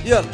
يلا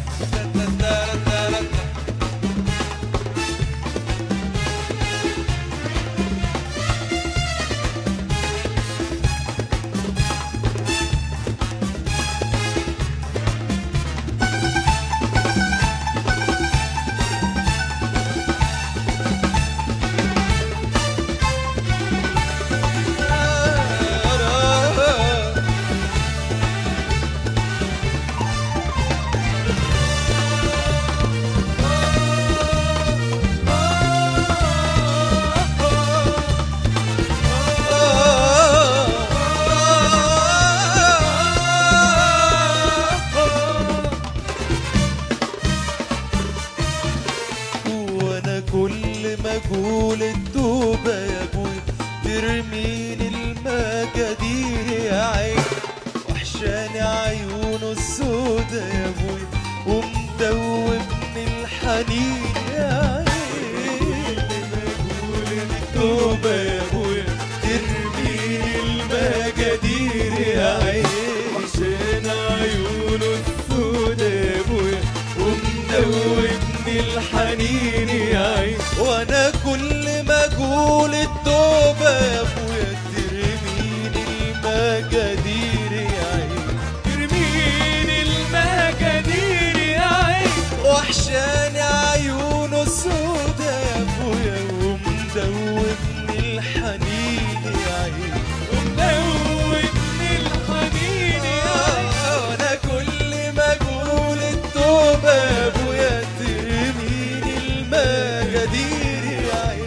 وانا كل ما اقول التوبة يا ابوي ترميني المجادير يا عين وحشاني عيونه السودا يا ابوي ومدوبني الحنين يا عين بقول التوبة يا ابوي ترميني المجادير يا عين وحشاني عيونه السودا يا ابوي ومدوبني الحنين يا عين وانا كل ما اقول التوبة يا ابويا ترميني المجادير يا عين ترميني المجادير يا عين وحشاني عيونه سودا يا ابويا ومدوبني الحنين يا عين ومدوبني الحنين يا عين وانا كل ما اقول التوبة يا ابويا ترميني المجادير يا عين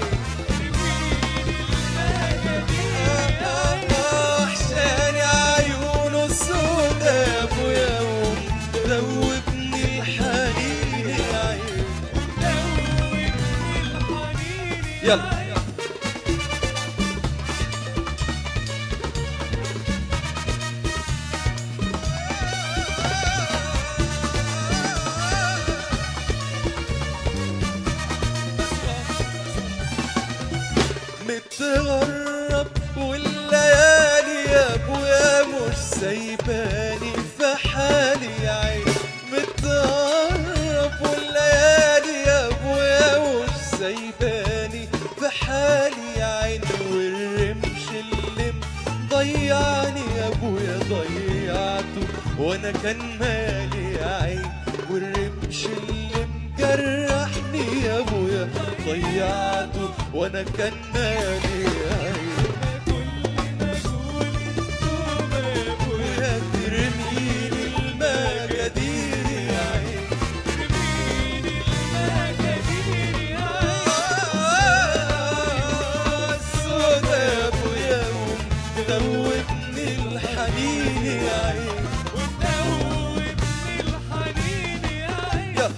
وحشاني عيونه السودا يا ابويا ومدوبني الحنين يا عين يلا متغرب والليالي يا ابويا مش سايباني في حالي يا عين متغرب والليالي يا ابويا مش سايباني في حالي يا عين والرمش اللي ضيعني يا ابويا ضيعته وانا كان مالي يا عين والرمش اللي مجرحني يا ابويا ضيعته وانا كان مالي يا عين ويا ترميني المجادير يا عين السودا يا ابويا ومدوبني الحنين يا عين يلا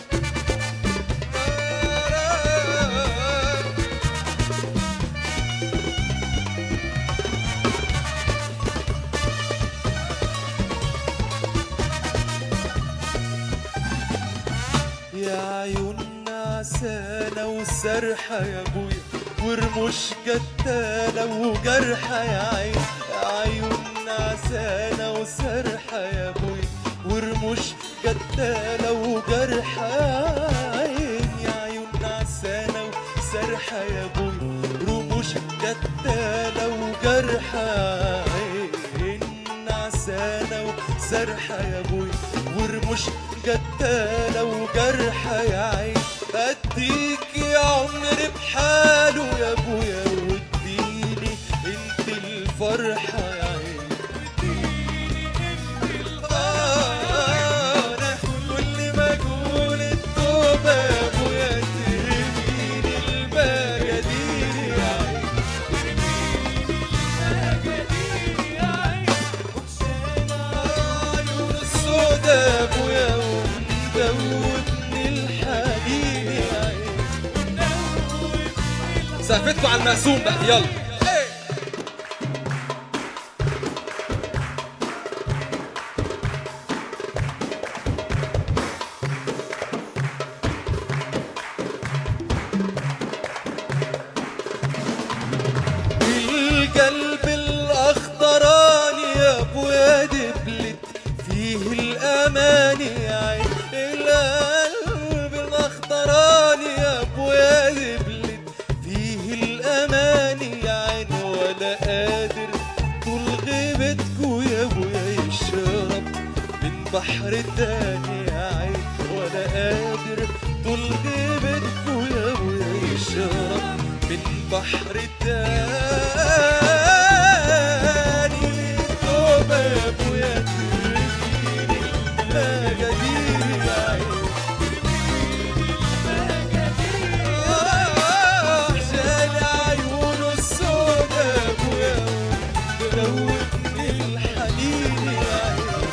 يا عيون عسانة وسرحة يا ابويا ورموش قتالة وجرحة يا عين يا عيون عسانة وسرحة يا ابويا ورموش قتالة وجرحة يا عين يا عيون عسانة وسرحة يا ابويا رموش قتالة وجرحة يا عين عسانة وسرحة يا ابويا ورموش قتالة وجرحة يا عين اديك يا عمري بحاله يا ابويا واديني انت الفرحة يا عين آه، أنا كل ما اقول التوبة يا ابويا ترميني المجادير يا عين عيون السودا يا ابويا ومدوبني الحنين يا عين سقفتكوا على المقسوم بقى يلا القلب الاخضراني يا ابويا دبلت فيه الاماني يا بحر تاني يا عين ولا قادر طول غيبتكوا يا ابويا يشرب من بحر تاني توبة يا ابويا ترميني المجادير يا عين عشان عيونه السودا ابويا دوبني الحنين يا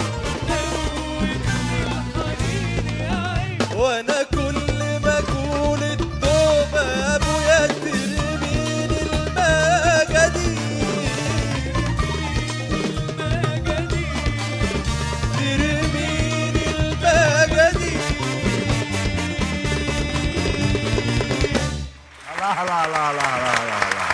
عين وانا كل ما اكون التوبه يا ابويا ترميني المجادير ترميني المجادير الله الله الله الله الله الله الله